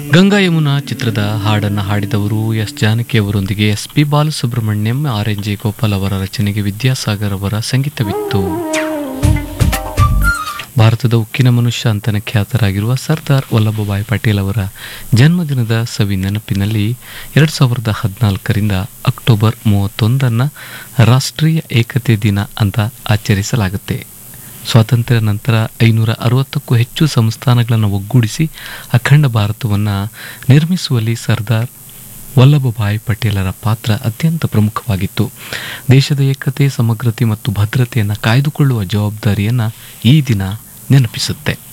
ಗಂಗಾ ಯಮುನಾ ಚಿತ್ರದ ಹಾಡನ್ನು ಹಾಡಿದವರು ಎಸ್ ಜಾನಕಿ ಅವರೊಂದಿಗೆ S P Balasubrahmanyam R N J Gopal ಅವರ ರಚನೆಗೆ ವಿದ್ಯಾಸಾಗರ್ ಅವರ ಸಂಗೀತವಿತ್ತು ಭಾರತದ ಉಕ್ಕಿನ ಮನುಷ್ಯ ಅಂತನ ಖ್ಯಾತರಾಗಿರುವ ಸರ್ದಾರ್ ವಲ್ಲಭಭಾಯ್ ಪಟೇಲ್ ಅವರ ಜನ್ಮದಿನದ ಸವಿ ನೆನಪಿನಲ್ಲಿ ಎರಡು ಸಾವಿರದ ಹದಿನಾಲ್ಕರಿಂದ ಅಕ್ಟೋಬರ್ ಮೂವತ್ತೊಂದನ್ನು ರಾಷ್ಟ್ರೀಯ ಏಕತೆ ದಿನ ಅಂತ ಆಚರಿಸಲಾಗುತ್ತೆ ಸ್ವಾತಂತ್ರ್ಯ ನಂತರ ಐನೂರ ಅರವತ್ತಕ್ಕೂ ಹೆಚ್ಚು ಸಂಸ್ಥಾನಗಳನ್ನು ಒಗ್ಗೂಡಿಸಿ ಅಖಂಡ ಭಾರತವನ್ನು ನಿರ್ಮಿಸುವಲ್ಲಿ ಸರ್ದಾರ್ ವಲ್ಲಭಭಾಯ್ ಪಟೇಲರ ಪಾತ್ರ ಅತ್ಯಂತ ಪ್ರಮುಖವಾಗಿತ್ತು ದೇಶದ ಏಕತೆ ಸಮಗ್ರತೆ ಮತ್ತು ಭದ್ರತೆಯನ್ನು ಕಾಯ್ದುಕೊಳ್ಳುವ ಜವಾಬ್ದಾರಿಯನ್ನು ಈ ದಿನ ನೆನಪಿಸುತ್ತೆ